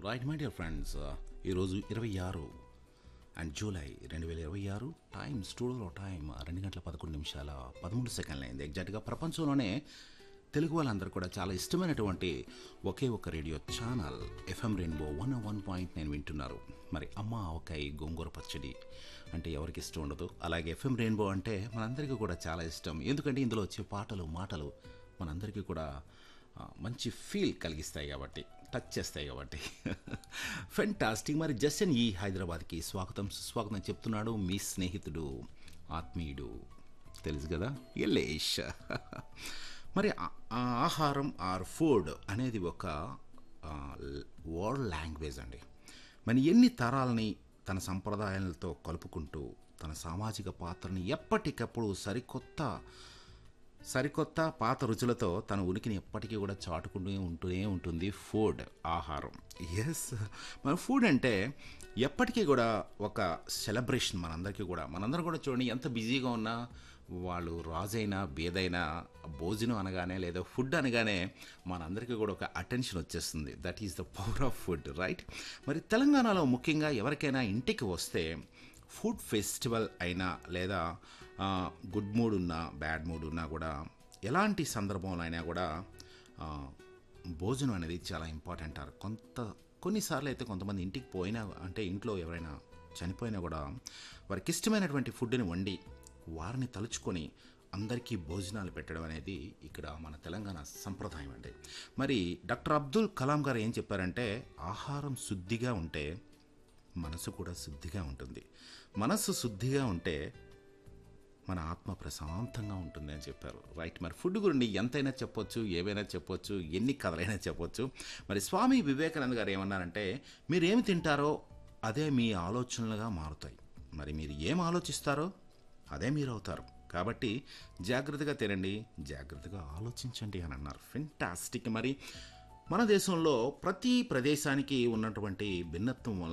right my dear friends ఈరోజు ఇరవై ఆరు అండ్ జూలై రెండు వేల ఇరవై ఆరు టైం స్టూడియోలో టైం రెండు గంటల పదకొండు నిమిషాల పదమూడు సెకండ్లు అయింది ఎగ్జాక్ట్గా ప్రపంచంలోనే తెలుగు వాళ్ళందరూ కూడా చాలా ఇష్టమైనటువంటి ఒకే ఒక radio channel FM rainbow one one point నేను వింటున్నారు మరి అమ్మ ఆవకాయ గోంగూర పచ్చడి అంటే ఎవరికి ఇష్టం ఉండదు అలాగే ఎఫ్ఎం రెయిన్బో అంటే మనందరికీ కూడా చాలా ఇష్టం ఎందుకంటే ఇందులో వచ్చే పాటలు మాటలు మనందరికీ కూడా ఆ, మంచి ఫీల్ కలిగిస్తాయి కాబట్టి టచ్ చేస్తాయి కాబట్టి ఫెంటాస్టిక్ మరి జస్టిన్ ఈ హైదరాబాద్కి స్వాగతం సుస్వాగతం చెప్తున్నాడు మీ స్నేహితుడు ఆత్మీయుడు తెలుసు కదా ఎల్లేష్ మరి ఆ- ఆ ఆహారం ఆర్ ఫుడ్ అనేది ఒక వరల్డ్ లాంగ్వేజ్ అండి మరి ఎన్ని తరాలని తన సంప్రదాయాలతో కలుపుకుంటూ తన సామాజిక పాత్రని ఎప్పటికప్పుడు సరికొత్త సరికొత్త పాత రుచులతో తన ఉనికిని ఎప్పటికీ కూడా చాటుకుంటూ ఉంటూనే ఉంటుంది ఫుడ్ ఆహారం ఎస్ మన ఫుడ్ అంటే ఎప్పటికీ కూడా ఒక సెలబ్రేషన్ మనందరికీ కూడా మనందరం కూడా చూడండి ఎంత బిజీగా ఉన్నా వాళ్ళు రాజైనా బేదైనా భోజనం అనగానే లేదా ఫుడ్ అనగానే మనందరికీ కూడా ఒక అటెన్షన్ వచ్చేస్తుంది that is the power of food right మరి తెలంగాణలో ముఖ్యంగా ఎవరికైనా ఇంటికి వస్తే ఫుడ్ ఫెస్టివల్ అయినా లేదా ఆ, గుడ్ మూడ్ ఉన్నా బ్యాడ్ మూడ్ ఉన్నా కూడా ఎలాంటి సందర్భంలో అయినా కూడా ఆ, భోజనం అనేది చాలా ఇంపార్టెంట్ అంటారు కొంత కొన్నిసార్లు అయితే కొంతమంది ఇంటికి పోయినా అంటే ఇంట్లో ఎవరైనా చనిపోయినా కూడా వారికి ఇష్టమైనటువంటి ఫుడ్ని వండి వారిని తలుచుకొని అందరికీ భోజనాలు పెట్టడం అనేది ఇక్కడ మన తెలంగాణ సంప్రదాయం అండి మరి డాక్టర్ అబ్దుల్ కలాం గారు ఏం చెప్పారంటే ఆహారం శుద్ధిగా ఉంటే మనసు కూడా శుద్ధిగా ఉంటుంది మనస్సు శుద్ధిగా ఉంటే మన ఆత్మ ప్రశాంతంగా ఉంటుంది అని చెప్పారు రైట్ మరి ఫుడ్ గురించి ఎంతైనా చెప్పొచ్చు ఏవైనా చెప్పొచ్చు ఎన్ని కథలైనా చెప్పొచ్చు మరి స్వామి వివేకానంద గారు ఏమన్నారంటే మీరు ఏమి తింటారో అదే మీ ఆలోచనలుగా మారుతాయి మరి మీరు ఏం ఆలోచిస్తారో అదే మీరు అవుతారు కాబట్టి జాగ్రత్తగా తినండి జాగ్రత్తగా ఆలోచించండి అని అన్నారు ఫెంటాస్టిక్ మరి మన దేశంలో ప్రతి ప్రదేశానికి ఉన్నటువంటి భిన్నత్వం వల్ల